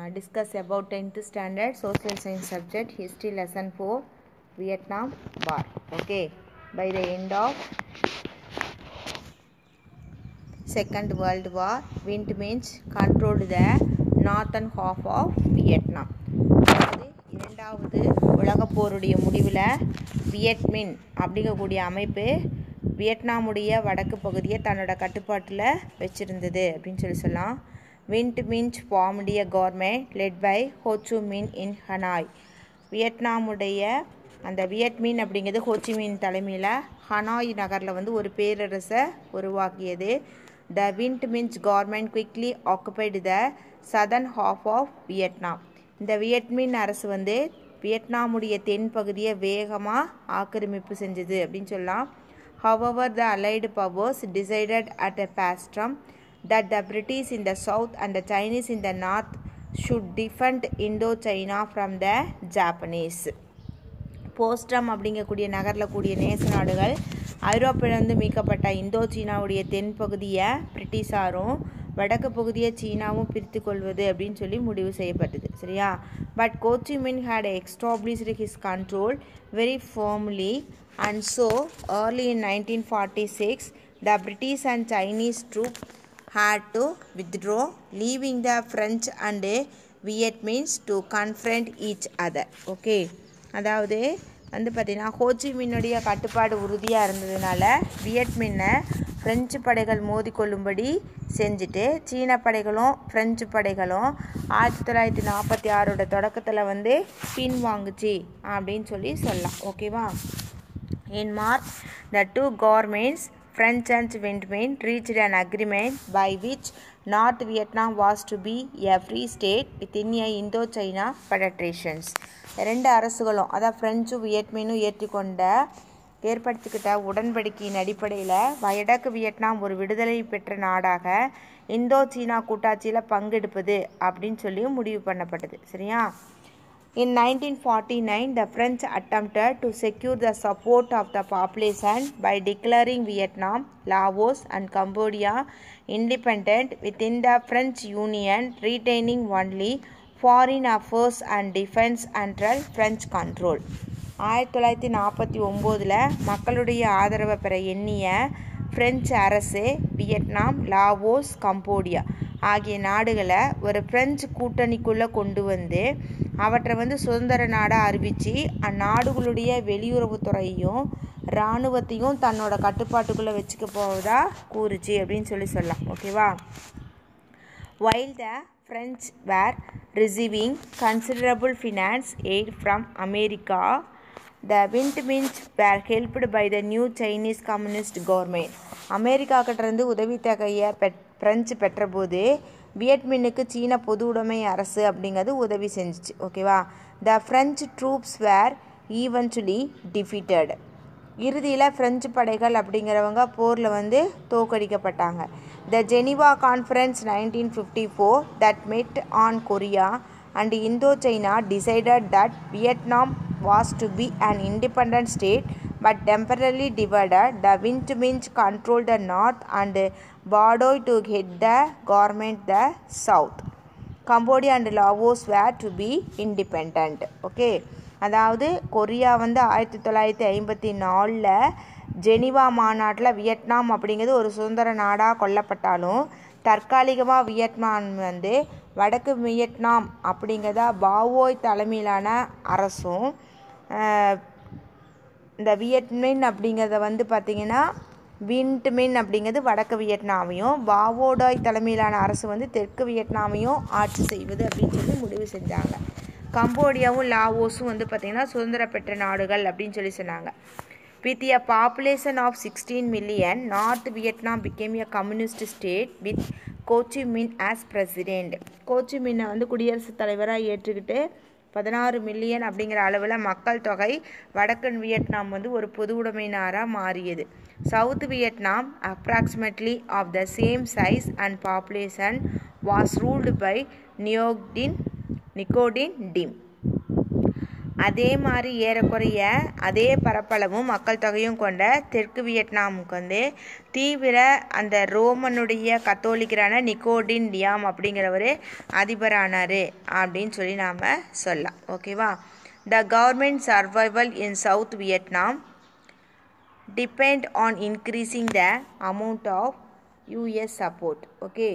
uh, discuss about 10th standard social science subject history lesson 4 Vietnam War okay by the end of second world war Vietnamese controlled the northern half of Vietnam அதாவது இரண்டாவது உலகப் போருடைய முடிவில் Viet Minh அப்படிங்கக்கூடிய அமைப்பு வியட்நாமுடைய வடக்கு பகுதியை தன்னோட கட்டுப்பாட்டில் வச்சுருந்தது அப்படின்னு சொல்லி சொல்லலாம் விண்ட் மின்ச் ஃபார்முடைய government led by Ho Chi Minh in Hanoi வியட்நாமுடைய அந்த வியட்மின் அப்படிங்கிறது ஹோச்சிமின் தலைமையில் ஹனாய் நகரில் வந்து ஒரு பேரரசை உருவாக்கியது the Viet Minh government quickly occupied the southern half of Vietnam இந்த வியட்மின் அரசு வந்து வியட்நாமுடைய தென் பகுதியை வேகமாக ஆக்கிரமிப்பு செஞ்சது அப்படின்னு சொல்லலாம் However, the Allied powers decided at a pastrum that the British in the south and the Chinese in the north should defend Indochina from the Japanese. போஸ்ட்ரம் அப்படிங்கக்கூடிய நகரில் கூடிய நேச நாடுகள் ஐரோப்பிலிருந்து மீட்கப்பட்ட இந்தோ சீனாவுடைய தென் பகுதியை பிரிட்டிஷாரும் வடக்கு பகுதியை சீனாவும் பிரித்து கொள்வது அப்படின்னு சொல்லி முடிவு செய்யப்பட்டது சரியா but Ho Chi Minh had established his control very firmly and so early in 1946 the british and chinese troops had to withdraw leaving the french and vietnamese to confront each other okay அதாவது வந்து பார்த்திங்கன்னா ஹோச்சிமின்னுடைய கட்டுப்பாடு உறுதியாக இருந்ததுனால வியட்மின்னை ஃப்ரெஞ்சு படைகள் மோதிக்கொள்ளும்படி செஞ்சுட்டு சீன படைகளும் ஃப்ரெஞ்சு படைகளும் ஆயிரத்தி தொள்ளாயிரத்தி நாற்பத்தி ஆறோட தொடக்கத்தில் வந்து பின்வாங்குச்சு அப்படின்னு சொல்லி சொல்லலாம் ஓகேவா In March, the two governments, French and Vietnamese, reached an agreement by which North Vietnam was to be a free state within a Indo-China federations. ரெண்டு அரசுகளும் அதாவது ஃப்ரெஞ்சும் வியட்மினும் ஏற்றுக்கொண்ட ஏற்படுத்திக்கிட்ட உடன்படிக்கையின் அடிப்படையில் வடக்கு வியட்நாம் ஒரு விடுதலை பெற்ற நாடாக இந்தோ சீனா கூட்டாட்சியில் பங்கெடுப்பது அப்படின்னு சொல்லி முடிவு பண்ணப்பட்டது சரியா In 1949, the French attempted to secure the support of the population by declaring Vietnam, Laos, and Cambodia independent within the French Union, retaining only foreign affairs and defense under French control. ஆயிரத்தி தொள்ளாயிரத்தி நாற்பத்தி ஒம்போதில் மக்களுடைய ஆதரவை பெற எண்ணிய French அரசு Vietnam Laos Cambodia ஆகிய நாடுகளை ஒரு பிரெஞ்சு கூட்டணிக்குள்ளே கொண்டு வந்து அவற்றை வந்து சுதந்திர நாடாக அறிவித்து அந்நாடுகளுடைய வெளியுறவுத்துறையும் இராணுவத்தையும் தன்னோட கட்டுப்பாட்டுக்குள்ளே வச்சுக்க போவதா கூறுச்சு அப்படின்னு சொல்லி சொல்லலாம் ஓகேவா while the French were receiving considerable finance aid from America the Viet Minh were helped by the new Chinese communist government America கிட்டேருந்து உதவி தொகையை பெற் பிரெஞ்சு பெற்றபோது வியட்மினுக்கு சீன பொது உடைமை அரசு அப்படிங்கிறது உதவி செஞ்சிச்சு ஓகேவா the French troops were eventually defeated இறுதியில் ஃப்ரெஞ்சு படைகள் அப்படிங்கிறவங்க போரில் வந்து தோக்கடிக்கப்பட்டாங்க the Geneva conference nineteen fifty four that met on Korea and Indochina decided that Vietnam was to be an independent state but temporarily divided, the Winchminch controlled the north and Bordeaux to head the government the south. Cambodia and Laos were to be independent. Okay. அதாவது Korea வந்து ஆயிரத்தி தொள்ளாயிரத்தி ஐம்பத்தி நாலில் Geneva மாநாட்டில் Vietnam அப்படிங்கிறது ஒரு சுதந்திர நாடாக கொல்லப்பட்டாலும் தற்காலிகமாக வியட்நாம் வந்து வடக்கு வியட்நாம் அப்படிங்கிறத பாவோய் தலைமையிலான அரசும் இந்த வியட்மின் அப்படிங்கிறத வந்து பார்த்திங்கன்னா விண்ட்மின் அப்படிங்கிறது வடக்கு வியட்நாமையும் பாவோடாய் தலைமையிலான அரசு வந்து தெற்கு வியட்நாமையும் ஆட்சி செய்வது அப்படின்னு சொல்லி முடிவு செஞ்சாங்க கம்போடியாவும் லாவோஸும் வந்து பார்த்திங்கன்னா சுதந்திர பெற்ற நாடுகள் அப்படின்னு சொல்லி சொன்னாங்க with a population of sixteen million north Vietnam became a communist state with Ho Chi Minh as president கோச்சி மின்னை வந்து குடியரசுத் தலைவராக ஏற்றுக்கிட்டு பதினாறு மில்லியன் அப்படிங்கிற அளவில் மக்கள் தொகை வடக்கன் வியட்நாம் வந்து ஒரு பொது உடைமை நாடாக மாறியது south Vietnam approximately of the same size and population was ruled by Ngo Dinh Ngo Dinh Diem அதே மாதிரி ஏறக்குறைய அதே பரப்பளவும் மக்கள் தொகையும் கொண்ட தெற்கு வியட்நாமுக்கு வந்து தீவிர அந்த ரோமனுடைய கத்தோலிக்கரான நிக்கோடின் டியாம் அப்படிங்கிறவர் அதிபரானார் அப்படின்னு சொல்லி நாம் சொல்லலாம் ஓகேவா the government survival in south Vietnam depend on increasing the amount of US support okay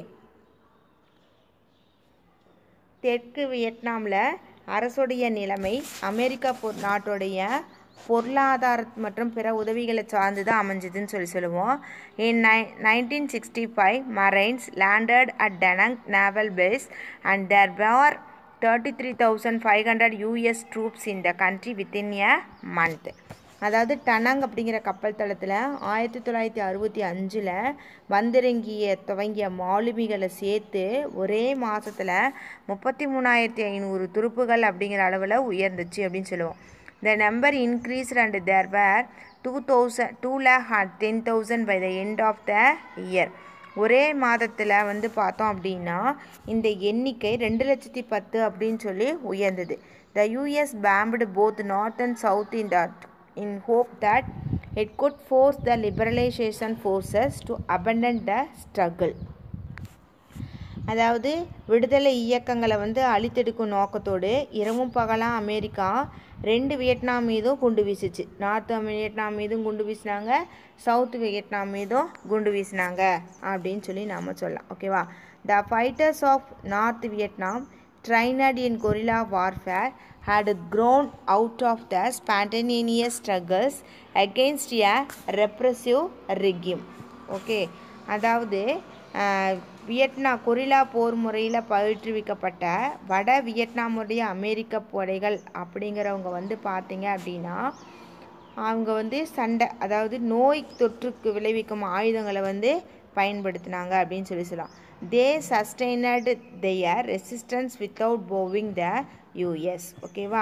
தெற்கு வியட்நாமில் அரசுடைய நிலைமை அமெரிக்கா பொ நாட்டுடைய பொருளாதார மற்றும் பிற உதவிகளை சார்ந்து தான் அமைஞ்சதுன்னு சொல்லி சொல்லுவோம் இன் நை nineteen sixty five marines landed at Danang naval base and there were thirty three thousand five hundred US troops in the country within a month அதாவது டனங் அப்படிங்கிற கப்பல் தளத்தில் ஆயிரத்தி தொள்ளாயிரத்தி அறுபத்தி அஞ்சில் வந்திறங்கிய துவங்கிய மாலுமிகளை சேர்த்து ஒரே மாதத்தில் முப்பத்தி மூணாயிரத்தி ஐநூறு துருப்புகள் அப்படிங்கிற அளவில் உயர்ந்துச்சு அப்படின்னு சொல்லுவோம் the number increased and there were two thousand two lakh ten thousand by the end of the year ஒரே மாதத்தில் வந்து பார்த்தோம் அப்படின்னா இந்த எண்ணிக்கை ரெண்டு லட்சத்தி பத்து அப்படின்னு சொல்லி உயர்ந்தது the US bombed both north and south in that in hope that it could force the liberalization forces to abandon the struggle அதாவது விடுதலை இயக்கங்களை வந்து அழித்தெடுக்கும் நோக்கத்தோடு இரவும் பகலாக அமெரிக்கா ரெண்டு வியட்நாம் மீதும் குண்டு வீசுச்சு நார்த் வியட்நாம் மீதும் குண்டு வீசினாங்க சவுத் வியட்நாம் மீதும் குண்டு வீசினாங்க அப்படின்னு சொல்லி நாம் சொல்லலாம் ஓகேவா the fighters of north Vietnam trained in guerrilla warfare had grown out of the spontaneous struggles against a repressive regime okay அதாவது வியட்நா கொரில்லா போர் முறையில் பயிற்றுவிக்கப்பட்ட வட வியட்நாமுடைய அமெரிக்க படைகள் அப்படிங்கிறவங்க வந்து பார்த்தீங்க அப்படின்னா அவங்க வந்து சண்டை அதாவது நோய் தொற்றுக்கு விளைவிக்கும் ஆயுதங்களை வந்து பயன்படுத்தினாங்க அப்படின்னு சொல்லி சொல்லலாம் they sustained their resistance without bowing the US ஓகேவா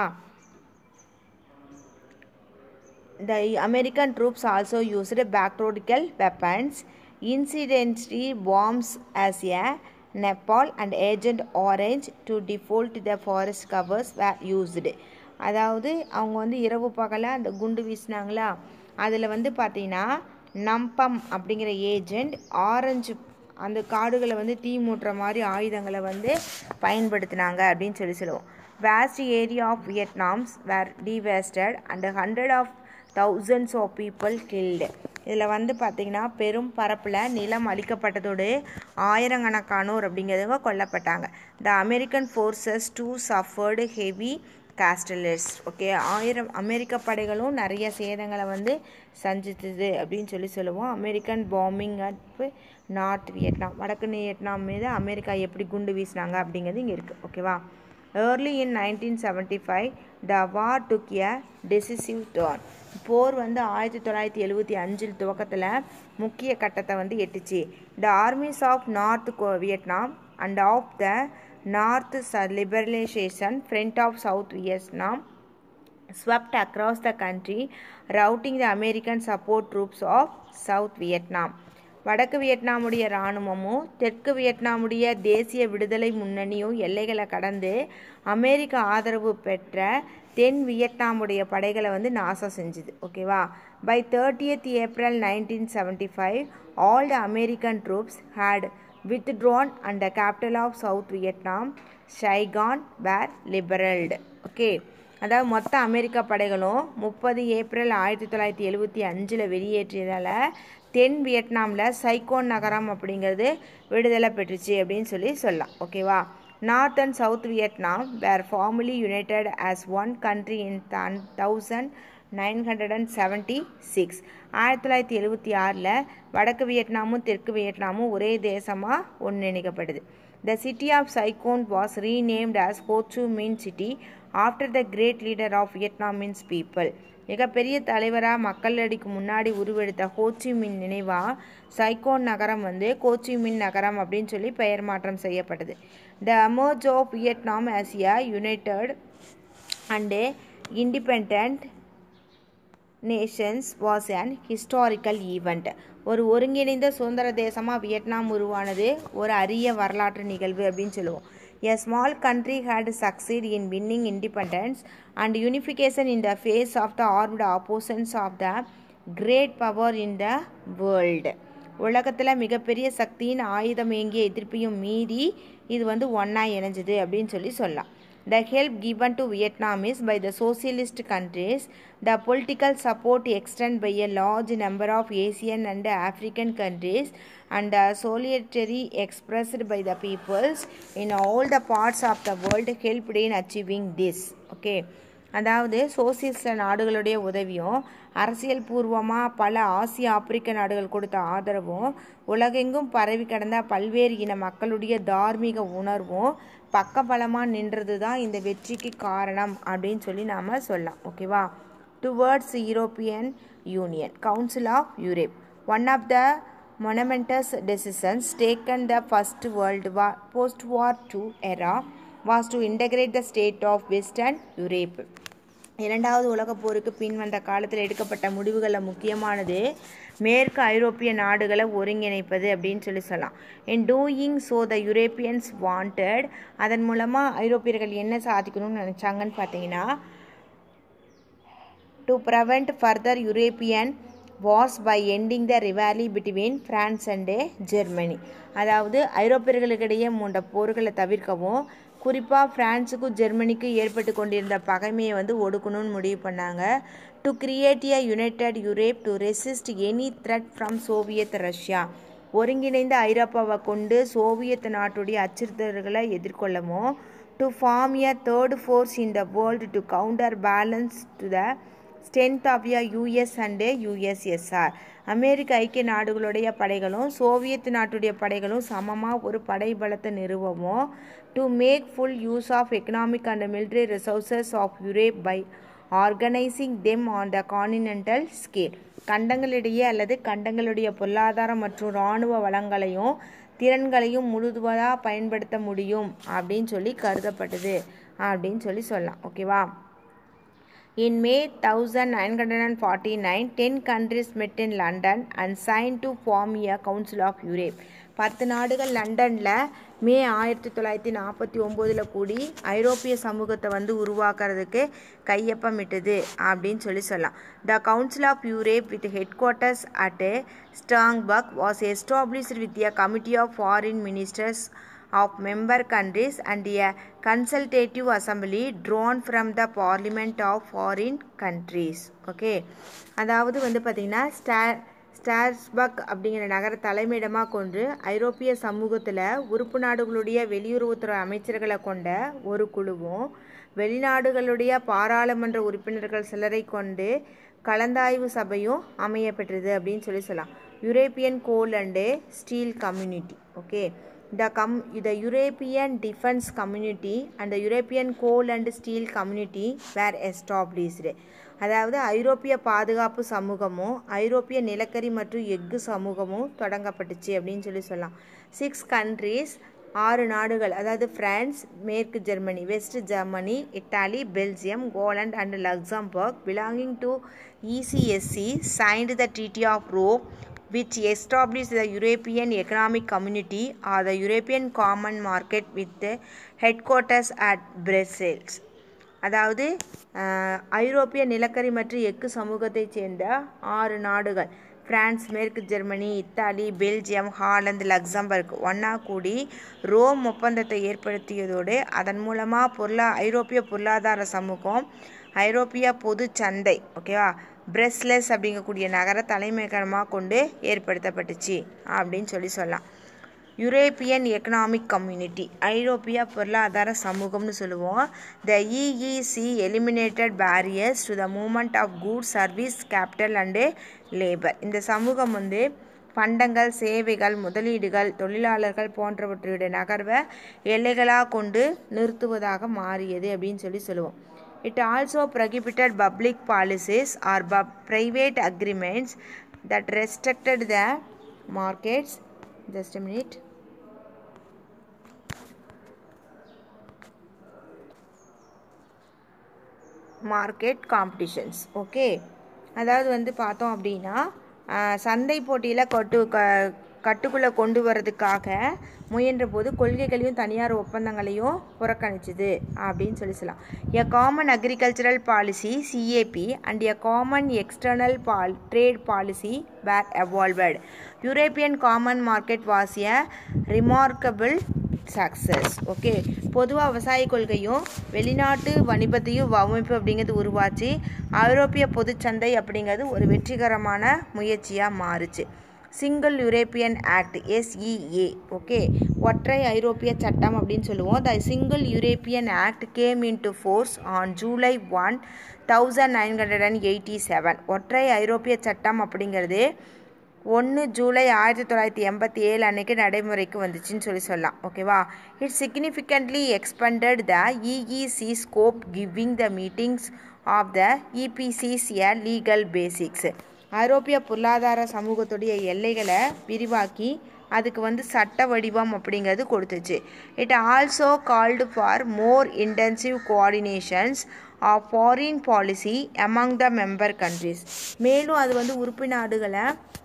the American troops also used bacteriological weapons incidentally bombs as a Nepal and Agent Orange to default the forest covers were used அதாவது அவங்க வந்து இரவு பகலாக அந்த குண்டு வீசினாங்களா அதில் வந்து பார்த்தீங்கன்னா நம்பம் அப்படிங்கிற ஏஜெண்ட் ஆரஞ்சு அந்த காடுகளை வந்து தீ மூட்டுற மாதிரி ஆயுதங்களை வந்து பயன்படுத்தினாங்க அப்படின்னு சொல்லி சொல்லுவோம் vast area of Vietnam's were devastated and hundred of thousands of people killed இதில் வந்து பார்த்திங்கன்னா பெரும் பரப்பில் நிலம் அளிக்கப்பட்டதோடு ஆயிரக்கணக்கானோர் அப்படிங்கிறவங்க கொல்லப்பட்டாங்க the American forces too suffered heavy casualties okay ஆயிரம் அமெரிக்க படைகளும் நிறைய சேதங்களை வந்து சந்தித்தது அப்படின்னு சொல்லி சொல்லுவோம் American bombing at north Vietnam வடக்கு வியட்நாம் மீது அமெரிக்கா எப்படி குண்டு வீசினாங்க அப்படிங்கிறது இங்கே இருக்குது ஓகேவா early in nineteen seventy five the war took a decisive turn போர் வந்து ஆயிரத்தி தொள்ளாயிரத்தி எழுபத்தி அஞ்சில் துவக்கத்தில் முக்கிய கட்டத்தை வந்து எட்டுச்சு the armies of north Vietnam and of the north liberalisation front of south Vietnam swept across the country, routing the American support troops of South Vietnam. வடக்கு வியட்நாமுடைய இராணுவமும் தெற்கு வியட்நாமுடைய தேசிய விடுதலை முன்னணியும் எல்லைகளை கடந்து அமெரிக்க ஆதரவு பெற்ற தென் வியட்நாமுடைய படைகளை வந்து நாசம் செஞ்சுது ஓகேவா by thirtieth April nineteen seventy five all the American troops had withdrawn and the capital of South Vietnam, Saigon, were liberaled. Okay அதாவது மொத்த அமெரிக்க படைகளும் முப்பது ஏப்ரல் ஆயிரத்தி தொள்ளாயிரத்தி எழுபத்தி அஞ்சில் வெளியேற்றியதால் தென் வியட்நாமில் சைகோன் நகரம் அப்படிங்கிறது விடுதலை பெற்றுச்சு அப்படின்னு சொல்லி சொல்லலாம் ஓகேவா north and south Vietnam were formally united as one country in தன் thousand nine hundred and seventy six ஆயிரத்தி தொள்ளாயிரத்தி எழுபத்தி ஆறில் வடக்கு வியட்நாமும் தெற்கு வியட்நாமும் ஒரே தேசமாக ஒன்றிணைக்கப்படுது the city of Saigon was renamed as Ho Chi Minh city after the great leader of Vietnam means people மிகப்பெரிய தலைவராக மக்களடிக்கு முன்னாடி உருவெடுத்த ஹோச்சி மின் நினைவாக சைகோன் நகரம் வந்து கோச்சி மின் நகரம் அப்படின்னு சொல்லி பெயர் மாற்றம் செய்யப்பட்டது the emerge of Vietnam as a united and independent nations was an historical event ஒரு ஒருங்கிணைந்த சுதந்திர தேசமாக வியட்நாம் உருவானது ஒரு அரிய வரலாற்று நிகழ்வு அப்படின்னு சொல்லுவோம் A small country had succeeded in winning independence and unification in the face of the armed oppositions of the great power in the world. உலகத்தில் மிகப்பெரிய சக்தியின் ஆயுதம் ஏங்கிய எதிர்ப்பையும் மீறி இது வந்து ஒன்றா இணைஞ்சது அப்படின்னு சொல்லி சொல்லலாம் The help given to Vietnam is by the socialist countries, the political support extended by a large number of Asian and African countries, and the solidarity expressed by the peoples in all the parts of the world helped in achieving this. Okay. அதாவது சோசியலிஸ்ட நாடுகளுடைய உதவியும் அரசியல் பூர்வமாக பல ஆசிய ஆப்பிரிக்க நாடுகள் கொடுத்த ஆதரவும் உலகெங்கும் பரவி கிடந்த பல்வேறு இன மக்களுடைய தார்மீக உணர்வும் பக்கபலமாக நின்றது தான் இந்த வெற்றிக்கு காரணம் அப்படின்னு சொல்லி நாம் சொல்லலாம் ஓகேவா towards European Union council of Europe one of the monumentous decisions taken the first world war post-war II era was to integrate the state of western europe இரண்டாவது உலகப் போருக்கு பின் வந்த காலத்தில் எடுக்கப்பட்ட முடிவுகளில் முக்கியமானது மேற்கு ஐரோப்பிய நாடுகளை ஒருங்கிணைப்பது அப்படின்னு சொல்லி சொல்லலாம் in doing so the Europeans wanted அதன் மூலமாக ஐரோப்பியர்கள் என்ன சாதிக்கணும்னு நினச்சாங்கன்னு பார்த்தீங்கன்னா to prevent further European wars by ending the rivalry between France and Germany அதாவது ஐரோப்பியர்களுக்கிடையே மூண்ட போர்களை தவிர்க்கவும் குறிப்பாக ஃப்ரான்ஸுக்கும் ஜெர்மனிக்கும் ஏற்பட்டு கொண்டிருந்த பகைமையை வந்து ஒடுக்கணும்னு முடிவு பண்ணாங்க to create a united Europe to resist any threat from Soviet Russia ஒருங்கிணைந்த ஐரோப்பாவை கொண்டு சோவியத் நாட்டுடைய அச்சுறுத்தல்களை எதிர்கொள்ளவும் to form a third force in the world to counter balance to the strength of ய யூஎஸ் அண்டு யூஎஸ்எஸ்ஆர் அமெரிக்க ஐக்கிய நாடுகளுடைய படைகளும் சோவியத் நாட்டுடைய படைகளும் சமமாக ஒரு படை பலத்தை நிறுவவும் to make full use of economic and military resources of Europe by organising them on the continental scale கண்டங்களிடையே அல்லது கண்டங்களுடைய பொருளாதார மற்றும் இராணுவ வளங்களையும் திறன்களையும் முழுதுவதாக பயன்படுத்த முடியும் அப்படின்னு சொல்லி கருதப்பட்டது அப்படின்னு சொல்லி சொல்லலாம் ஓகேவா In May 1949, 10 countries met in London and signed to form a Council of Europe. பத்து நாடுகள் லண்டனில் மே ஆயிரத்தி தொள்ளாயிரத்தி நாற்பத்தி ஒம்போதில் கூடி ஐரோப்பிய சமூகத்தை வந்து உருவாக்குறதுக்கு கையொப்பமிட்டது அப்படின்னு சொல்லி சொல்லலாம் the council of Europe with headquarters at Strasbourg was established with a committee of foreign ministers of member countries and a consultative assembly drawn from the parliament of foreign countries okay அதாவது வந்து பார்த்திங்கன்னா ஸ்டா ஸ்டார்ஸ்பர்க் அப்படிங்கிற நகர தலைமையிடமாக கொண்டு ஐரோப்பிய சமூகத்தில் உறுப்பு நாடுகளுடைய வெளியுறவுத்துறை அமைச்சர்களை கொண்ட ஒரு குழுவும் வெளிநாடுகளுடைய பாராளுமன்ற உறுப்பினர்கள் சிலரை கொண்டு கலந்தாய்வு சபையும் அமையப்பெற்றது அப்படின்னு சொல்லி சொல்லலாம் European coal and steel community okay the com the European Defence Community and the European Coal and Steel Community were established அதாவது ஐரோப்பிய பாதுகாப்பு சமூகமும் ஐரோப்பிய நிலக்கரி மற்றும் எஃகு சமூகமும் தொடங்கப்பட்டுச்சு அப்படின்னு சொல்லி சொல்லலாம் சிக்ஸ் கண்ட்ரீஸ் ஆறு நாடுகள் அதாவது பிரான்ஸ் மேற்கு Germany west Germany Italy Belgium Holland and Luxembourg belonging to ECSC signed the treaty of Rome which established the European Economic Community or the European Common Market with the headquarters at Brussels. அதாவது ஐரோப்பிய நிலக்கரி மற்றும் எஃகு சமூகத்தைச் சேர்ந்த ஆறு நாடுகள் France மேற்கு Germany Italy Belgium Holland Luxembourg ஒன்றா கூடி ரோம் ஒப்பந்தத்தை ஏற்படுத்தியதோடு அதன் மூலமாக பொருளா ஐரோப்பிய பொருளாதார சமூகம் ஐரோப்பிய பொது சந்தை ஓகேவா பிரெஸ்லெஸ் அப்படிங்கக்கூடிய நகர தலைமையகமாக கொண்டு ஏற்படுத்தப்பட்டுச்சு அப்படின்னு சொல்லி சொல்லலாம் யூரோப்பியன் எக்கனாமிக் கம்யூனிட்டி ஐரோப்பிய பொருளாதார சமூகம்னு சொல்லுவோம் the EEC eliminated barriers to the movement of good service capital and labour இந்த சமூகம் வந்து பண்டங்கள் சேவைகள் முதலீடுகள் தொழிலாளர்கள் போன்றவற்றுடைய நகர்வை எல்லைகளாக கொண்டு நிறுத்துவதாக மாறியது அப்படின்னு சொல்லி சொல்லுவோம் It also prohibited public policies or bu- private agreements that restricted the markets. Just a minute. Market competitions okay அதாவது வந்து பார்த்தோம் அப்படின்னா சந்தை போட்டியில் கொட்டு க கட்டுக்குள்ளே கொண்டு வரதுக்காக முயன்ற போது கொள்கைகளையும் தனியார் ஒப்பந்தங்களையும் புறக்கணிச்சுது அப்படின்னு சொல்லி சொல்லலாம் a common agricultural policy CAP and a common external பால் trade policy were evolved European common market was a remarkable success okay பொதுவாக விவசாய கொள்கையும் வெளிநாட்டு வணிபத்தையும் அமைப்பு அப்படிங்கிறது உருவாச்சு ஐரோப்பிய பொதுச்சந்தை அப்படிங்கிறது ஒரு வெற்றிகரமான முயற்சியாக மாறுச்சு single European act SEA okay ஒற்றை ஐரோப்பிய சட்டம் அப்படின்னு சொல்லுவோம் the single European act came in to force on July one thousand nine hundred and eighty seven ஒற்றை ஐரோப்பிய சட்டம் அப்படிங்கிறது ஒன்று ஜூலை ஆயிரத்தி தொள்ளாயிரத்தி எண்பத்தி ஏழு அன்னைக்கு நடைமுறைக்கு வந்துச்சுன்னு சொல்லி சொல்லலாம் ஓகேவா it significantly expanded the EEC scope giving the meetings of the EPCs a legal basics ஐரோப்பிய பொருளாதார சமூகத்துடைய எல்லைகளை விரிவாக்கி அதுக்கு வந்து சட்ட வடிவம் அப்படிங்கிறது கொடுத்துச்சு it also called for more intensive coordinations of foreign policy among the member countries மேலும் அது வந்து உறுப்பு நாடுகளை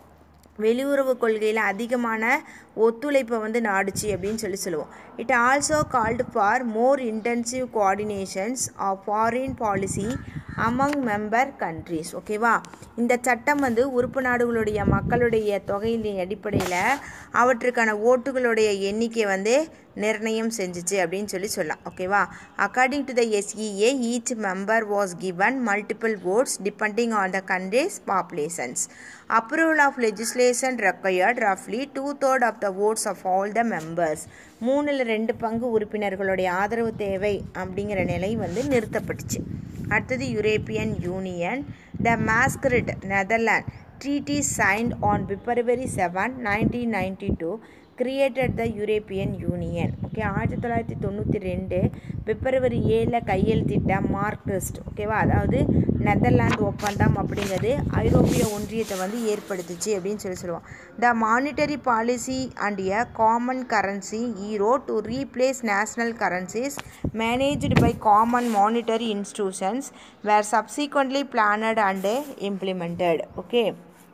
வெளியுறவு கொள்கையில் அதிகமான ஒத்துழைப்பை வந்து நாடுச்சு அப்படின்னு சொல்லி சொல்லுவோம் it also called for more intensive coordinations of foreign policy among member countries ஓகேவா இந்த சட்டம் வந்து உறுப்பு நாடுகளுடைய மக்களுடைய தொகையின் அடிப்படையில் அவற்றுக்கான ஓட்டுகளுடைய எண்ணிக்கை வந்து நிர்ணயம் செஞ்சுச்சு அப்படின்னு சொல்லி சொல்லலாம் ஓகேவா according to the SEA each member was given multiple votes depending on the countries populations approval of legislation required ரஃப்லி two third of the votes of all the members மூணில் ரெண்டு பங்கு உறுப்பினர்களுடைய ஆதரவு தேவை அப்படிங்கிற நிலை வந்து நிறுத்தப்பட்டுச்சு அடுத்தது European Union the Maastricht Netherland treaty signed on February seven nineteen ninety two created the European Union okay ஆயிரத்தி தொள்ளாயிரத்தி தொண்ணூற்றி ரெண்டு பிப்ரவரி ஏழில் கையெழுத்திட்ட மார்க்ரிஸ்ட் ஓகேவா அதாவது நெதர்லாந்து ஒப்பந்தம் அப்படிங்கிறது ஐரோப்பிய ஒன்றியத்தை வந்து ஏற்படுத்துச்சு அப்படின்னு சொல்லி சொல்லுவோம் the monetary policy and a common currency euro to replace national currencies managed by common monetary institutions were subsequently planned and implemented okay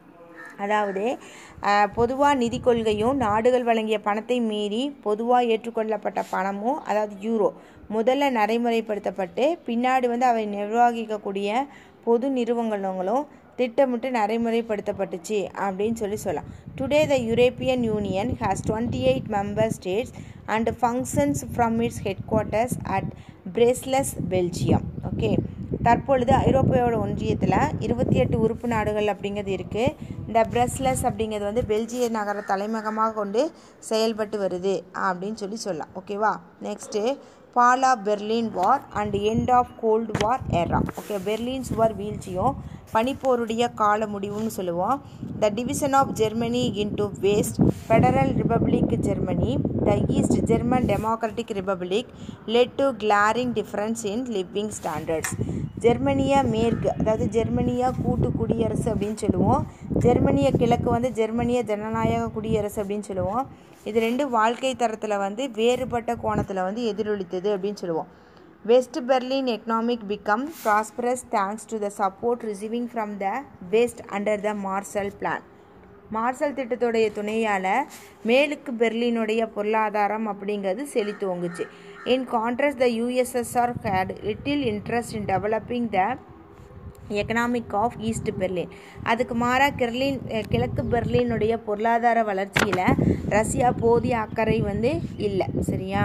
அதாவது பொதுவாக நிதி கொள்கையும் நாடுகள் வழங்கிய பணத்தை மீறி பொதுவாக ஏற்றுக்கொள்ளப்பட்ட பணமும் அதாவது யூரோ முதல்ல நடைமுறைப்படுத்தப்பட்டு பின்னாடி வந்து அவை நிர்வகிக்கக்கூடிய பொது நிறுவனங்களும் திட்டமிட்டு நடைமுறைப்படுத்தப்பட்டுச்சு அப்படின்னு சொல்லி சொல்லலாம் today the European Union has twenty eight member states and functions from its headquarters at Brussels Belgium okay தற்பொழுது ஐரோப்பியோட ஒன்றியத்தில் இருபத்தி எட்டு உறுப்பு நாடுகள் அப்படிங்கிறது இருக்குது இந்த பிரஸ்லஸ் அப்படிங்கிறது வந்து பெல்ஜிய நகர தலைமையகமாக கொண்டு செயல்பட்டு வருது அப்படின்னு சொல்லி சொல்லலாம் ஓகேவா next fall of Berlin wall and end of cold war era okay Berlin சுவர் வீழ்ச்சியும் பனிப்போருடைய கால முடிவுன்னு சொல்லுவோம் the division of Germany into west federal republic Germany the east German democratic republic led to glaring difference in living standards ஜெர்மனிய மேற்கு அதாவது ஜெர்மனியா கூட்டு குடியரசு அப்படின்னு சொல்லுவோம் ஜெர்மனிய கிழக்கு வந்து ஜெர்மனிய ஜனநாயக குடியரசு அப்படின்னு சொல்லுவோம் இது ரெண்டு வாழ்க்கை தரத்தில் வந்து வேறுபட்ட கோணத்தில் வந்து எதிரொலித்தது அப்படின்னு சொல்லுவோம் west Berlin economic become prosperous thanks to the support receiving from the west under the Marshall plan Marshall திட்டத்துடைய துணையால் மேலுக்கு பெர்லினுடைய பொருளாதாரம் அப்படிங்கிறது செழித்தோங்குச்சு in contrast the USSR had little interest in developing the economic of east Berlin அதுக்கு மாறாக Kerlin கிழக்கு பெர்லினுடைய பொருளாதார வளர்ச்சியில் ரஷ்யா போதிய அக்கறை வந்து இல்லை சரியா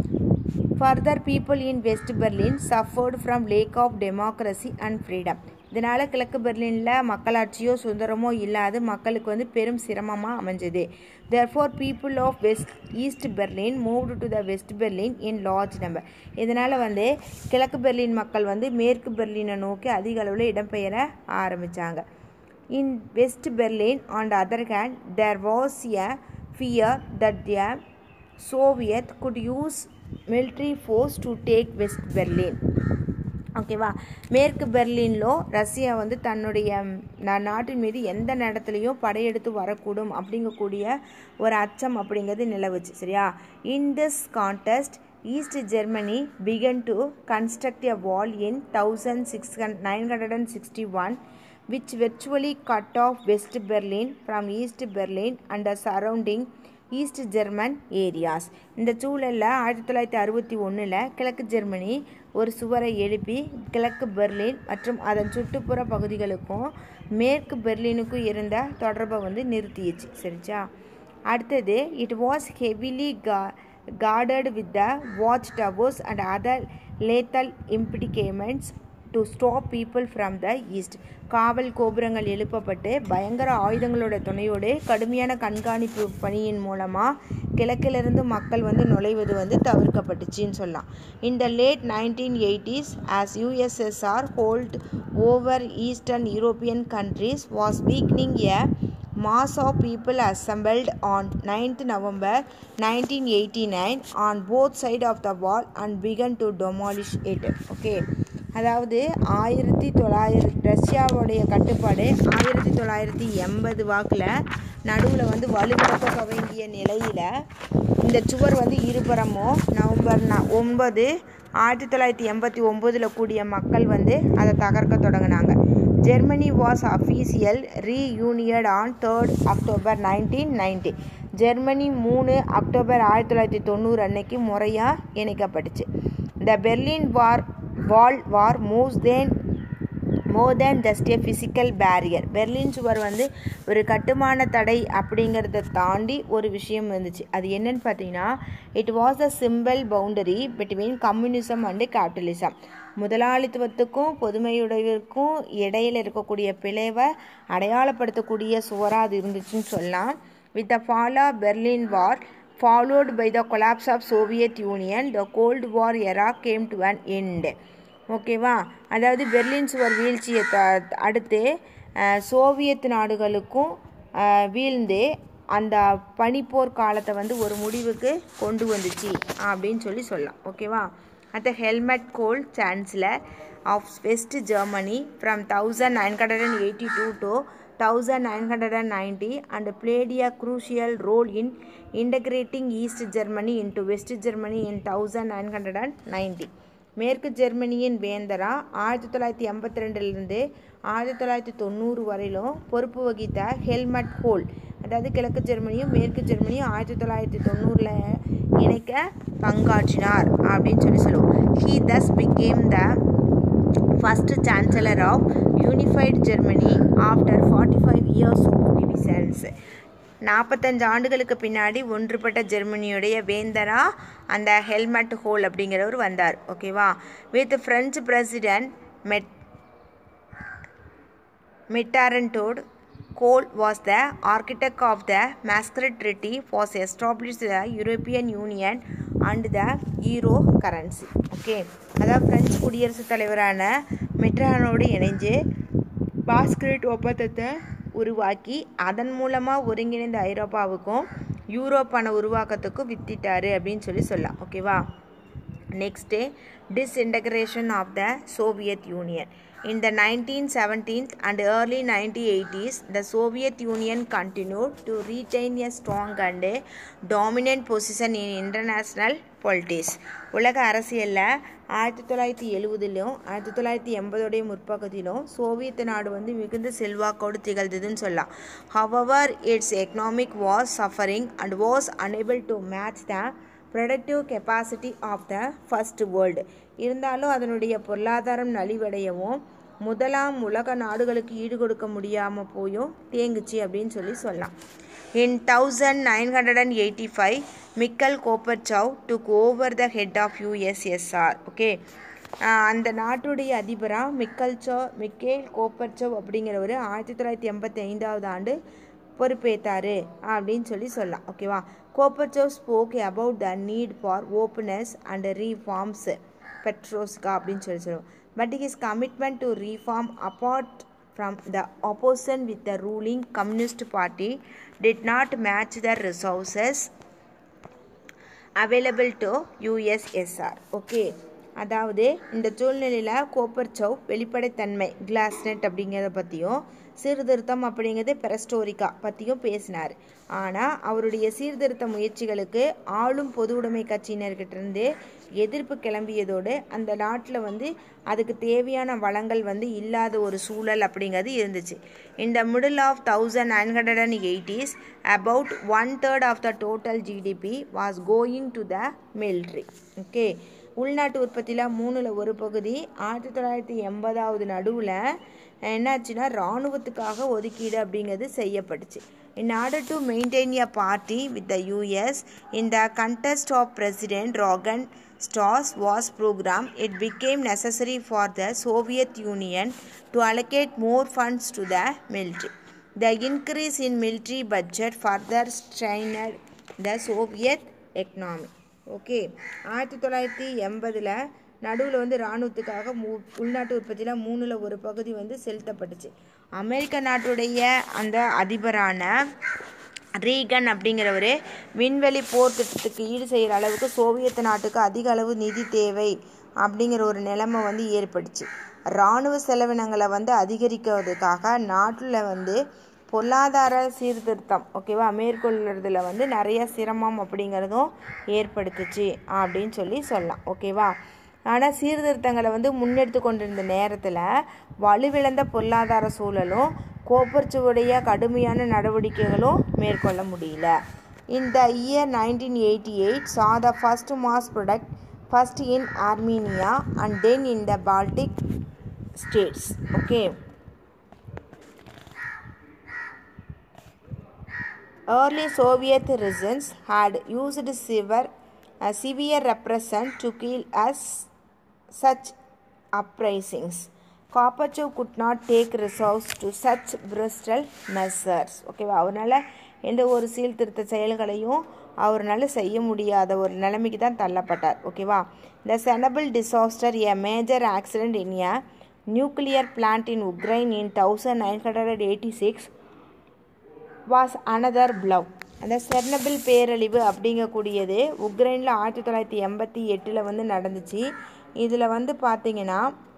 further people in west Berlin suffered from lack of democracy and freedom இதனால் கிழக்கு பெர்லினில் மக்களாட்சியோ சுதந்திரமோ இல்லாது மக்களுக்கு வந்து பெரும் சிரமமாக அமைஞ்சது therefore people of west east Berlin moved to the west Berlin in large number இதனால் வந்து கிழக்கு பெர்லின் மக்கள் வந்து மேற்கு பெர்லினை நோக்கி அதிக அளவில் இடம்பெயர ஆரம்பித்தாங்க in west Berlin on the other hand there was a fear that a Soviet could use military force to take west Berlin ஓகேவா மேற்கு பெர்லின்லோ ரஷ்யா வந்து தன்னுடைய நாட்டின் மீது எந்த நேரத்துலையும் படையெடுத்து வரக்கூடும் அப்படிங்கக்கூடிய ஒரு அச்சம் அப்படிங்கிறது நிலவுச்சு சரியா in this context east Germany began to construct a wall in thousand six hundred nine hundred and sixty one which virtually cut off West Berlin from East Berlin and the surrounding east German areas இந்த சூழலில் ஆயிரத்தி தொள்ளாயிரத்தி அறுபத்தி ஒன்றில் கிழக்கு Germany ஒரு சுவரை எழுப்பி கிழக்கு பெர்லின் மற்றும் அதன் சுற்றுப்புற பகுதிகளுக்கும் மேற்கு பெர்லினுக்கும் இருந்த தொடர்பை வந்து நிறுத்திடுச்சு சரிச்சா அடுத்தது இட் வாஸ் ஹெவிலி கா guarded with the watch towers and other lethal implements to stop people from the east காவல் கோபுரங்கள் எழுப்பப்பட்டு பயங்கர ஆயுதங்களோட துணையோடு கடுமையான கண்காணிப்பு பணியின் மூலமாக கிழக்கிலிருந்து மக்கள் வந்து நுழைவது வந்து தவிர்க்கப்பட்டுச்சின்னு சொல்லலாம் இந்த late nineteen eighties as USSR hold over eastern European countries was weakening a mass of people assembled on 9th November 1989 on both sides of the wall and began to demolish it. Okay. அதாவது ஆயிரத்தி தொள்ளாயிரத்தி ரஷ்யாவுடைய கட்டுப்பாடு ஆயிரத்தி தொள்ளாயிரத்தி எண்பது வாக்கில் நடுவில் வந்து வலுவிழக்க துவங்கிய நிலையில் இந்த சுவர் வந்து இருபுறமும் நவம்பர் ந ஒன்பது ஆயிரத்தி தொள்ளாயிரத்தி எண்பத்தி ஒம்போதில் கூடிய மக்கள் வந்து அதை தகர்க்க தொடங்கினாங்க Germany was official reunited on third October nineteen ninety Germany மூணு அக்டோபர் ஆயிரத்தி தொள்ளாயிரத்தி தொண்ணூறு அன்னைக்கு முறையாக இணைக்கப்பட்டுச்சு the Berlin wall wall was moves then more than just a physical barrier Berlin சுவர் வந்து ஒரு கட்டுமான தடை அப்படிங்கிறத தாண்டி ஒரு விஷயம் இருந்துச்சு அது என்னன்னு பார்த்தீங்கன்னா it was a simple boundary between communism and capitalism முதலாளித்துவத்துக்கும் பொதுமையுடையவிற்கும் இடையில் இருக்கக்கூடிய பிளவை அடையாளப்படுத்தக்கூடிய சுவராக அது இருந்துச்சுன்னு சொல்லலாம் with the fall of Berlin wall followed by the collapse of Soviet Union the cold war era came to an end ஓகேவா அதாவது பெர்லின் சுவர் வீழ்ச்சியை த அடுத்து சோவியத் நாடுகளுக்கும் வீழ்ந்து அந்த பனிப்போர் காலத்தை வந்து ஒரு முடிவுக்கு கொண்டு வந்துச்சு அப்படின்னு சொல்லி சொல்லலாம் ஓகேவா at the Helmut Kohl Chancellor of West Germany from 1982 to 1990 and played a crucial role in integrating East Germany into West Germany in 1990. மேற்கு ஜெர்மனியின் வேந்தரா ஆயிரத்தி தொள்ளாயிரத்தி எண்பத்தி ரெண்டுலேருந்து ஆயிரத்தி தொள்ளாயிரத்தி தொண்ணூறு வரையிலும் பொறுப்பு வகித்த ஹெல்மட் ஹோல் அதாவது கிழக்கு ஜெர்மனியும் மேற்கு ஜெர்மனியும் ஆயிரத்தி தொள்ளாயிரத்தி தொண்ணூறில் இணைக்க பங்காற்றினார் அப்படின்னு சொல்லி சொல்லுவோம் he thus became the first chancellor of unified Germany after forty five years of divisions நாற்பத்தஞ்சு ஆண்டுகளுக்கு பின்னாடி ஒன்றுபட்ட ஜெர்மனியுடைய வேந்தரா அந்த ஹெல்மெட் ஹோல் அப்படிங்கிறவர் வந்தார் ஓகேவா வித் ஃப்ரெஞ்சு பிரசிடென்ட் மெட் மிட்டாரண்டோட் Cole was the architect of the Maastricht Treaty was established the European Union and the Euro currency. Okay அதாவது பிரெஞ்சு குடியரசுத் தலைவரான மெட்ரானோடு இணைஞ்சு பாஸ்கிரிட் ஒப்பந்தத்தை உருவாக்கி அதன் மூலமாக ஒருங்கிணைந்த ஐரோப்பாவுக்கும் யூரோப்பான உருவாக்கத்துக்கும் வித்திட்டாரு அப்படின்னு சொல்லி சொல்லலாம் ஓகேவா next disintegration of the Soviet Union In the 1970s and early 1980s, the Soviet Union continued to retain a strong and dominant position in international politics. உலக அரசியலில் ஆயிரத்தி தொள்ளாயிரத்தி எழுவதிலும் ஆயிரத்தி தொள்ளாயிரத்தி எண்பதோடைய முற்பகுதியிலும் சோவியத் நாடு வந்து மிகுந்த செல்வாக்கோடு திகழ்ந்ததுன்னு சொல்லலாம் however its economic was suffering and was unable to match the productive capacity of the first world இருந்தாலும் அதனுடைய பொருளாதாரம் நலிவடையவும் முதலாம் உலக நாடுகளுக்கு ஈடு கொடுக்க முடியாமல் போயும் தேங்குச்சு அப்படின்னு சொல்லி சொல்லலாம் in thousand nine hundred and eighty five Mikhail Gorbachev took over the head of USSR okay அந்த நாட்டுடைய அதிபராக மிக்கல்சோ மிக்கேல் கோப்பர்சவ் அப்படிங்கிறவர் ஆயிரத்தி தொள்ளாயிரத்தி எண்பத்தி ஐந்தாவது ஆண்டு பொறுப்பேற்றாரு அப்படின்னு சொல்லி சொல்லலாம் ஓகேவா Gorbachev spoke about the need for openness and reforms perestroika அப்படின்னு சொல்லி சொல்லுவோம் but his commitment to reform apart from the opposition with the ruling communist party did not match the resources available to USSR. Okay. அதாவது இந்த சூழ்நிலையில் கோப்பர்ச்சவ் வெளிப்படைத்தன்மை கிளாஸ்நெட் அப்படிங்கிறத பற்றியும் சீர்திருத்தம் அப்படிங்கிறது பெரஸ்டோரிக்கா பற்றியும் பேசினார் ஆனால் அவருடைய சீர்திருத்த முயற்சிகளுக்கு ஆளும் பொது உடைமை கட்சியினர்கிட்டேருந்து எதிர்ப்பு கிளம்பியதோடு அந்த நாட்டில் வந்து அதுக்கு தேவையான வளங்கள் வந்து இல்லாத ஒரு சூழல் அப்படிங்கிறது இருந்துச்சு இந்த middle of thousand nine hundred and eighties about one third of the total GDP was going to the military okay உள்நாட்டு உற்பத்தியில் மூணில் ஒரு பகுதி ஆயிரத்தி தொள்ளாயிரத்தி எண்பதாவது நடுவில் என்னாச்சுன்னா இராணுவத்துக்காக ஒதுக்கீடு அப்படிங்கிறது செய்யப்பட்டுச்சு in order to maintain a party with the US in the contest of president Reagan stars was program it became necessary for the Soviet Union to allocate more funds to the military the increase in military budget further strained the Soviet economy okay ஆயிரத்தி தொள்ளாயிரத்தி எண்பதில் நடுவில் வந்து இராணுவத்துக்காக மூ உள்நாட்டு உற்பத்தியில் மூணில் ஒரு பகுதி வந்து செலுத்தப்பட்டுச்சு அமெரிக்க நாட்டுடைய அந்த அதிபரான ரீகன் அப்படிங்கிறவர் விண்வெளி போர் திட்டத்துக்கு ஈடு செய்கிற அளவுக்கு சோவியத் நாட்டுக்கு அதிக அளவு நிதி தேவை அப்படிங்கிற ஒரு நிலைமை வந்து ஏற்பட்டுச்சு இராணுவ செலவினங்களை வந்து அதிகரிக்கிறதுக்காக நாட்டில் வந்து பொருளாதார சீர்திருத்தம் ஓகேவா மேற்கொள்ளுறதுல வந்து நிறைய சிரமம் அப்படிங்கிறதும் ஏற்படுத்துச்சு அப்படின்னு சொல்லி சொல்லலாம் ஓகேவா ஆனால் சீர்திருத்தங்களை வந்து முன்னெடுத்து கொண்டிருந்த நேரத்தில் வலுவிழந்த பொருளாதார சூழலும் கோப்பர்ச்சுவுடைய கடுமையான நடவடிக்கைகளும் மேற்கொள்ள முடியல இந்த year nineteen eighty eight saw the first mass product first in Armenia and then in the Baltic states okay Early Soviet regimes had used severe, uh, severe repression to kill us such uprisings. Gorbachev could not take resource to such brutal measures. ஓகேவா அவரால் எந்த ஒரு சீர்திருத்த செயல்களையும் அவரால் செய்ய முடியாத ஒரு நிலைமைக்கு தான் தள்ளப்பட்டார் ஓகேவா the Chernobyl disaster a major accident in a nuclear plant in Ukraine in thousand nine hundred eighty six was another blow அந்த செர்னபிள் பேரழிவு அப்படிங்கக்கூடியது உக்ரைனில் ஆயிரத்தி தொள்ளாயிரத்தி எண்பத்தி எட்டில் வந்து நடந்துச்சு இதில் வந்து பார்த்தீங்கன்னா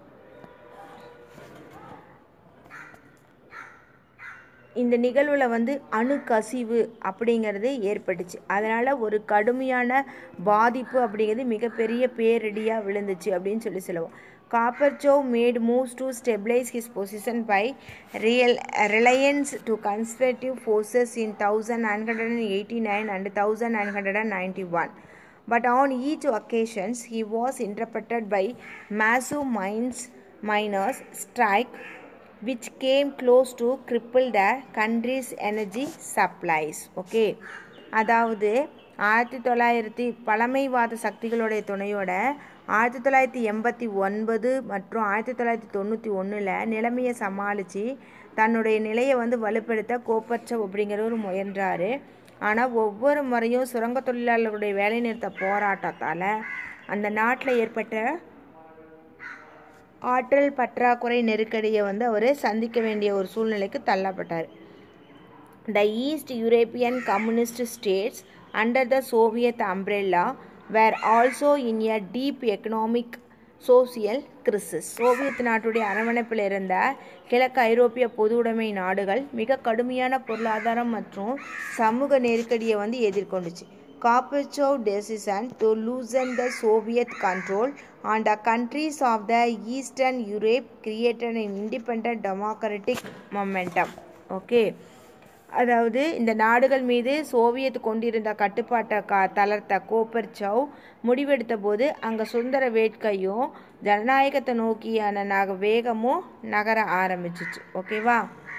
இந்த நிகழ்வில் வந்து அணு கசிவு அப்படிங்கிறது ஏற்பட்டுச்சு அதனால் ஒரு கடுமையான பாதிப்பு அப்படிங்கிறது மிகப்பெரிய பேரடியாக விழுந்துச்சு அப்படின்னு சொல்லி சொல்லுவோம் Gorbachev made moves to stabilize his position by real reliance to conservative forces in 1989 and 1991. But on each occasions, he was interrupted by massive mines miners strike, which came close to cripple the country's energy supplies. Okay, அதாவது ஆயிரத்தி தொள்ளாயிரத்தி பழமைவாத சக்திகளுடைய துணையோட ஆயிரத்தி தொள்ளாயிரத்தி எண்பத்தி ஒன்பது மற்றும் ஆயிரத்தி தொள்ளாயிரத்தி தொண்ணூற்றி ஒன்றில் நிலைமையை சமாளித்து தன்னுடைய நிலையை வந்து வலுப்படுத்த கோப்பர்ச்சவ் அப்படிங்கிறவர் முயன்றார் ஆனால் ஒவ்வொரு முறையும் சுரங்க தொழிலாளர்களுடைய வேலைநிறுத்த போராட்டத்தால் அந்த நாட்டில் ஏற்பட்ட ஆற்றல் பற்றாக்குறை நெருக்கடியை வந்து அவர் சந்திக்க வேண்டிய ஒரு சூழ்நிலைக்கு தள்ளப்பட்டார் the east European communist states under the Soviet umbrella were also in a deep economic social crisis Soviet நாட்டுடைய அரவணைப்பில் இருந்த கிழக்கு ஐரோப்பிய பொதுவுடைமை நாடுகள் மிக கடுமையான பொருளாதாரம் மற்றும் சமூக நெருக்கடியை வந்து எதிர்கொண்டுச்சு Gorbachev decision to loosen the Soviet control on the countries of the Eastern Europe created an independent democratic momentum. Okay. அதாவது இந்த நாடுகள் மீது சோவியத் கொண்டிருந்த கட்டுப்பாட்டை கா தளர்த்த கோப்பர்ச்சவ் முடிவெடுத்த போது அங்கே சுந்தர வேட்கையும் ஜனநாயகத்தை நோக்கியான நக வேகமும் நகர ஆரம்பிச்சிச்சு ஓகேவா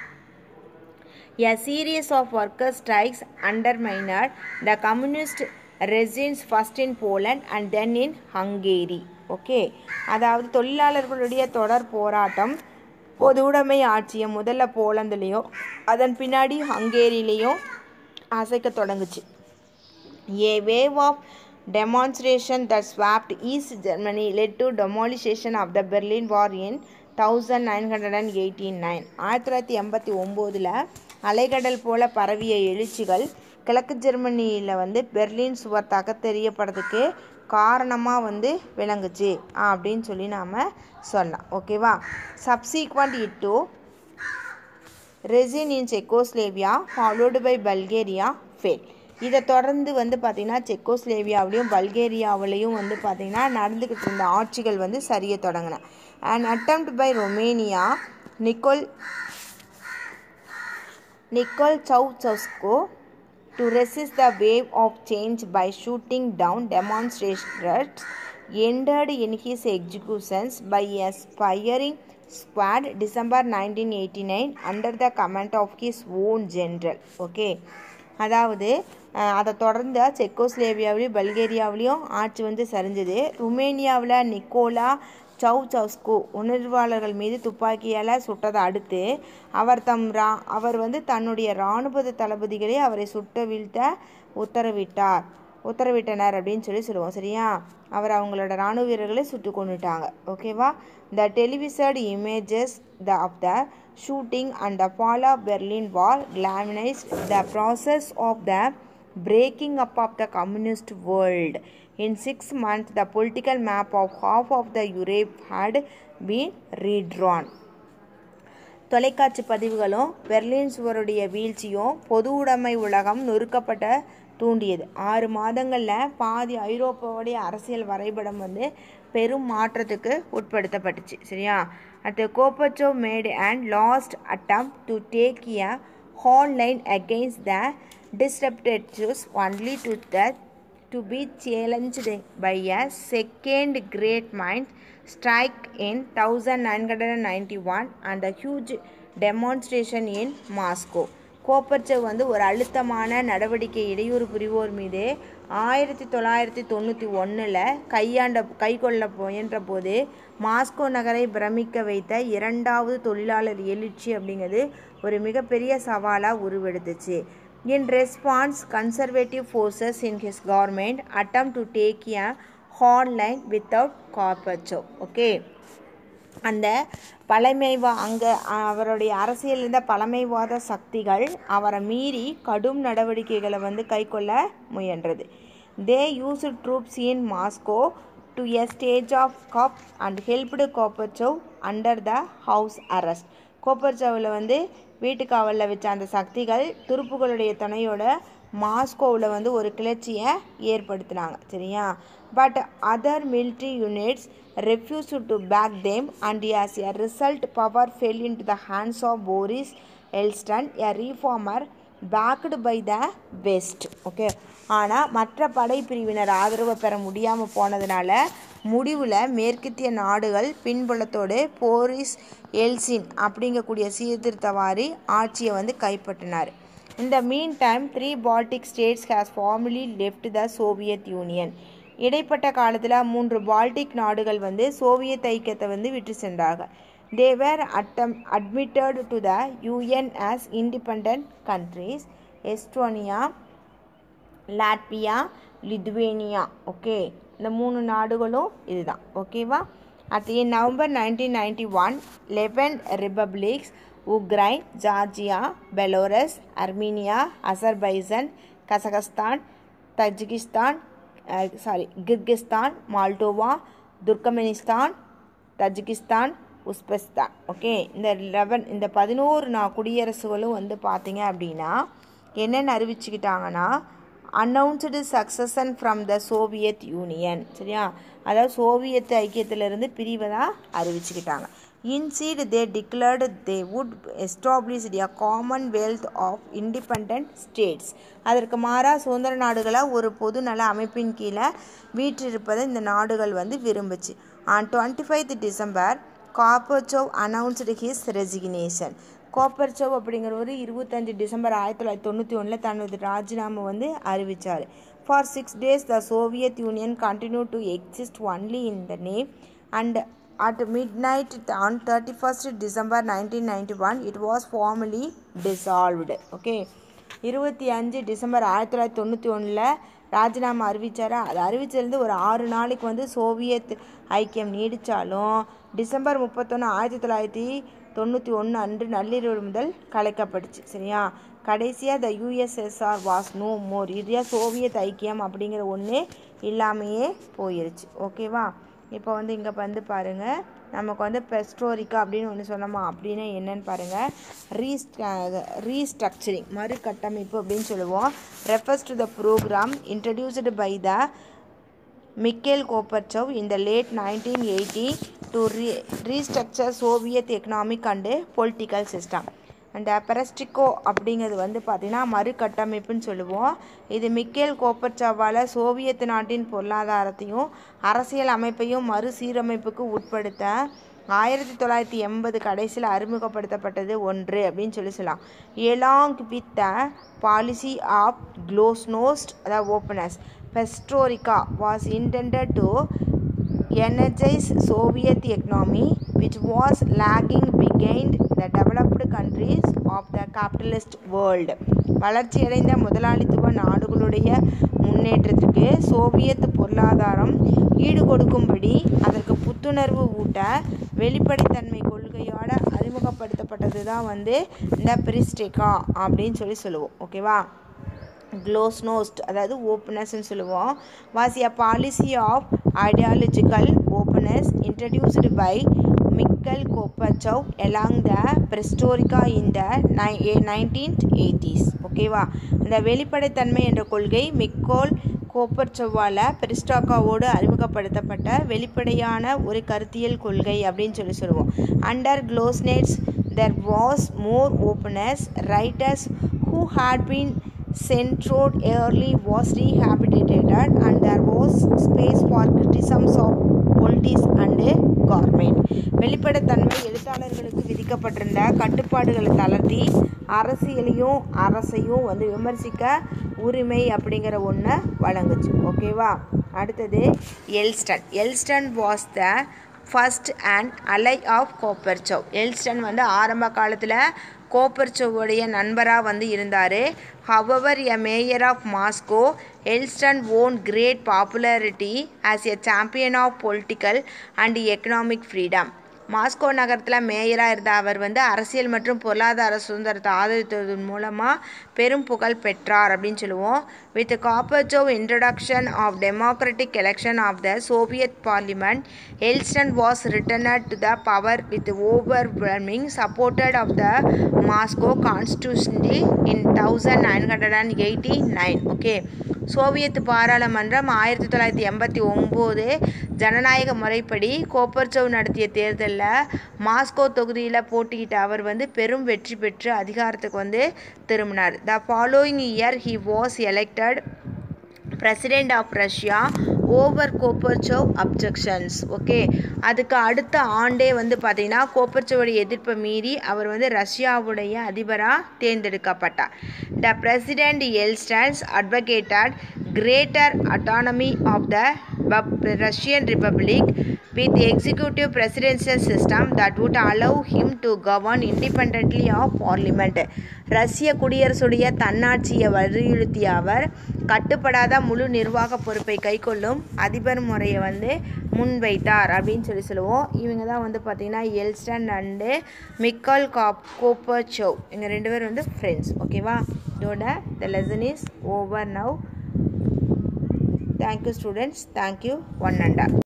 A series of worker strikes undermined the communist regimes first in Poland and then in Hungary. Okay அதாவது தொழிலாளர்களுடைய தொடர் போராட்டம் பொது உடைமை ஆட்சியை முதல்ல போலந்துலேயும் அதன் பின்னாடி ஹங்கேரியிலையும் அசைக்க தொடங்குச்சு a wave of demonstration that swept east Germany led to demolition of the Berlin wall in thousand nine hundred and eighty nine ஆயிரத்தி தொள்ளாயிரத்தி எண்பத்தி ஒம்போதில் அலைகடல் போல பரவிய எழுச்சிகள் கிழக்கு ஜெர்மனியில் வந்து பெர்லின் சுவர் தகத்தெறியப்படுறதுக்கு காரணமாக வந்து விளங்குச்சு அப்படின்னு சொல்லி நாம் சொல்லலாம் ஓகேவா subsequent it to regime in Czechoslovakia followed by Bulgaria fail இதை தொடர்ந்து வந்து பார்த்திங்கன்னா செக்கோஸ்லேவியாவிலையும் பல்கேரியாவிலையும் வந்து பார்த்திங்கன்னா நடந்துக்கிட்டு இருந்த ஆட்சிகள் வந்து சரிய தொடங்கின and attempt by Romania Nicolae Nicolae Ceausescu to resist the wave of change by shooting down demonstrators ended in his executions by a firing squad December 1989 under the command of his own general okay அதாவது அதை தொடர்ந்து செக்கோஸ்லேவியாவிலையும் பல்கேரியாவிலையும் ஆட்சி வந்து சரிஞ்சது ருமேனியாவில் Nicolas சவுசவுஸ்கு உணர்வாளர்கள் மீது துப்பாக்கியால் சுட்டதை அடுத்து அவர் தம் ரா அவர் வந்து தன்னுடைய இராணுவ தளபதிகளே அவரை சுட்ட வீழ்த்த உத்தரவிட்டார் உத்தரவிட்டனர் அப்படின்னு சொல்லி சொல்லுவோம் சரியா அவர் அவங்களோட இராணுவ வீரர்களை சுட்டு கொண்டுட்டாங்க ஓகேவா the televised images the of the shooting and the fall of Berlin wall galvanised the process of the breaking up of the communist world. In six months, the political map of half of the Europe had been redrawn. தொலைக்காட்சி பதிவுகளும் Berlin சுவருடைய வீழ்ச்சியும் பொது உடைமை உலகம் நொறுக்கப்பட்ட தூண்டியது ஆறு மாதங்களில் பாதி ஐரோப்பாவுடைய அரசியல் வரைபடம் வந்து பெரும் மாற்றத்துக்கு உட்படுத்தப்பட்டுச்சு சரியா at Gorbachev made and last attempt to take a hard line against the disruptors only to that to be challenged by a second great mind strike in 1991 and a huge demonstration in Moscow. Gorbachev வந்து ஒரு அழுத்தமான நடவடிக்கை இடையூறு புரிவோர் மீது ஆயிரத்தி தொள்ளாயிரத்தி தொண்ணூற்றி ஒன்றில் கையாண்ட கைக்கொள்ள முயன்ற போது மாஸ்கோ நகரை பிரமிக்க வைத்த இரண்டாவது தொழிலாளர் எழுச்சி அப்படிங்கிறது ஒரு மிகப்பெரிய சவாலாக உருவெடுத்துச்சு In response, conservative forces in his government attempt to take a hard line without Gorbachev. Okay. அந்த பழமைவா அங்கே அவருடைய அரசியல் இருந்த பழமைவாத சக்திகள் அவரை மீறி கடும் நடவடிக்கைகளை வந்து கைக்கொள்ள முயன்றது they use troops in Moscow to a stage of coup and helped Gorbachev under the house arrest கோப்பர்ச்சவில் வந்து வீட்டு காவலில் வச்ச அந்த சக்திகள் துருப்புகளுடைய துணையோட மாஸ்கோவில் வந்து ஒரு கிளர்ச்சியை ஏற்படுத்தினாங்க சரியா but other military units refuse to back them and as a result power fell in to the hands of Boris Yeltsin a reformer backed by the west okay ஆனால் மற்ற படைப்பிரிவினர் ஆதரவை பெற முடியாமல் போனதுனால முடிவில் மேற்கத்திய நாடுகள் பின்புலத்தோடு போரிஸ் எல்சின் அப்படிங்கக்கூடிய சீர்திருத்தவாரி ஆட்சியை வந்து கைப்பற்றினார் இந்த mean time three Baltic states has formally left the Soviet Union இடைப்பட்ட காலத்தில் மூன்று பால்டிக் நாடுகள் வந்து சோவியத் ஐக்கியத்தை வந்து விட்டு சென்றார்கள் they were attempt admitted to the UN as independent countries Estonia Latvia Lithuania okay இந்த மூணு நாடுகளும் இதுதான் ஓகேவா at in November nineteen ninety one eleven republics Ukraine Georgia Belarus Armenia Azerbaijan Kazakhstan Tajikistan sorry Kyrgyzstan Moldova Turkmenistan Tajikistan Uzbekistan okay இந்த eleven இந்த பதினோரு நா குடியரசுகளும் வந்து பார்த்தீங்க அப்படின்னா என்னென்ன அறிவிச்சுக்கிட்டாங்கன்னா announced secession from the Soviet Union சரியா அதாவது சோவியத் ஐக்கியத்திலிருந்து பிரிவதாக அறிவிச்சுக்கிட்டாங்க instead they declared they would establish a commonwealth of independent states அதற்கு மாறாக சுதந்திர நாடுகளாக ஒரு பொது நல அமைப்பின் கீழே வீற்றிருப்பதை இந்த நாடுகள் வந்து விரும்புச்சு on twenty five December Gorbachev announced his resignation Gorbachev அப்படிங்கிறவர் இருபத்தஞ்சு டிசம்பர் ஆயிரத்தி தொள்ளாயிரத்தி தொண்ணூற்றி ஒன்றில் தனது ராஜினாமா வந்து அறிவித்தார் for six days the Soviet Union continue to exist only in the name and at midnight on thirty first December nineteen ninety one it was formally dissolved okay இருபத்தி அஞ்சு டிசம்பர் ஆயிரத்தி தொள்ளாயிரத்தி தொண்ணூற்றி ஒன்றில் ராஜினாமா அறிவித்தார் அது அறிவிச்சிருந்து ஒரு ஆறு நாளைக்கு வந்து சோவியத் ஐக்கியம் நீடித்தாலும் டிசம்பர் முப்பத்தொன்று ஆயிரத்தி தொள்ளாயிரத்தி தொண்ணூற்றி ஒன்று அன்று நள்ளிரவு முதல் கலைக்கப்பட்டுச்சு சரியா கடைசியாக the USSR was no more இறுதியாக சோவியத் ஐக்கியம் அப்படிங்கிற ஒன்று இல்லாமையே போயிருச்சு ஓகேவா இப்போ வந்து இங்கே வந்து பாருங்கள் நமக்கு வந்து பெஸ்ட்ரோரிக்கா அப்படின்னு ஒன்று சொன்னோமா அப்படின்னா என்னன்னு பாருங்கள் ரீஸ்ட் ரீஸ்ட்ரக்சரிங் மறுகட்டமைப்பு அப்படின்னு சொல்லுவோம் refers to the program introduced by the Mikhail Gorbachev in the late 1980 to re restructure Soviet economic and political system அந்த பெரஸ்டிகோ அப்படிங்கிறது வந்து பார்த்திங்கன்னா மறுகட்டமைப்புன்னு சொல்லுவோம் இது மிக்கேல் கோப்பர்ச்சவால் சோவியத் நாட்டின் பொருளாதாரத்தையும் அரசியல் அமைப்பையும் மறுசீரமைப்புக்கு உட்படுத்த ஆயிரத்தி தொள்ளாயிரத்தி எண்பது கடைசியில் அறிமுகப்படுத்தப்பட்டது ஒன்று அப்படின்னு சொல்லி சொல்லலாம் along with the policy of glasnost அதாவது openness perestroika was intended to energize Soviet economy which was lagging behind the developed countries of the capitalist world. வளர்ச்சியடைந்த முதலாளித்துவ நாடுகளுடைய முன்னேற்றத்திற்கு சோவியத் பொருளாதாரம் ஈடுகொடுக்கும்படி அதற்கு புத்துணர்வு ஊட்ட வெளிப்படைத்தன்மை கொள்கையோட அறிமுகப்படுத்தப்பட்டது தான் வந்து இந்த பிரிஸ்டேக்கா அப்படின்னு சொல்லி சொல்லுவோம் ஓகேவா க்ளோஸ்னோஸ்ட் அதாவது ஓப்பனஸ்ன்னு சொல்லுவோம் was a policy of ideological openness introduced by Mikhail Gorbachev along the perestroika in the nine nineteen eighties ஓகேவா அந்த வெளிப்படைத்தன்மை என்ற கொள்கை மிக்கோல் கோப்பர்ச்சவ்வால் பெரிஸ்டாக்காவோடு அறிமுகப்படுத்தப்பட்ட வெளிப்படையான ஒரு கருத்தியல் கொள்கை அப்படின்னு சொல்லி சொல்லுவோம் under glasnost there was more openness writers who had been centroid early was rehabilitated and there was space for criticisms of politics and government வெளிப்படைத்தன்மை எழுத்தாளர்களுக்கு விதிக்கப்பட்டிருந்த கட்டுப்பாடுகளை தளர்த்தி அரசியலையும் அரசையும் வந்து விமர்சிக்க உரிமை அப்படிங்கிற ஒன்றை வழங்குச்சு ஓகேவா அடுத்தது Yeltsin Yeltsin was the first and ally of Gorbachev Yeltsin வந்து ஆரம்ப காலத்தில் கோப்பர்ச்சோவுடைய நண்பராக வந்து இருந்தார் however a mayor of Moscow Yeltsin won great popularity as a champion of political and economic freedom Moscow நகரத்தில் மேயராக இருந்த அவர் வந்து அரசியல் மற்றும் பொருளாதார சுதந்திரத்தை ஆதரித்ததன் மூலமாக பெரும் புகழ் பெற்றார் அப்படின்னு சொல்லுவோம் with Gorbachev introduction of democratic election of the Soviet parliament Yeltsin was returned to the power with overwhelming supported of the Moscow constitutionally in thousand nine hundred and eighty nine okay Soviet பாராளுமன்றம் ஆயிரத்தி தொள்ளாயிரத்தி எண்பத்தி ஒம்பது ஜனநாயக முறைப்படி கோப்பர்ச்சவ் நடத்திய தேர்தலில் Moscow தொகுதியில் போட்டியிட்ட அவர் வந்து பெரும் வெற்றி பெற்று அதிகாரத்துக்கு வந்து திரும்பினார் the following year he was elected president of Russia over Gorbachev objections okay அதுக்கு அடுத்த ஆண்டே வந்து பார்த்தீங்கன்னா கோப்பர்ச்சோவுடைய எதிர்ப்பை மீறி அவர் வந்து ரஷ்யாவுடைய அதிபராக தேர்ந்தெடுக்கப்பட்டார் the president Yeltsin's advocated greater autonomy of the Russian republic with executive presidential system that would allow him to govern independently of parliament ரஷ்ய குடியரசுடைய தன்னாட்சியை வலியுறுத்திய அவர் கட்டுப்படாத முழு நிர்வாக பொறுப்பை கைக்கொள்ளும் அதிபர் முறையை வந்து முன்வைத்தார் அப்படின்னு சொல்லி சொல்லுவோம் இவங்க தான் வந்து பார்த்திங்கன்னா எல்ஸ்டன் அண்டு மிக்கல் காப் கோப்பர்ச்சோவ் இவங்க ரெண்டு பேரும் வந்து ஃப்ரெண்ட்ஸ் ஓகேவா இதோட the lesson is over now thank you students thank you one and all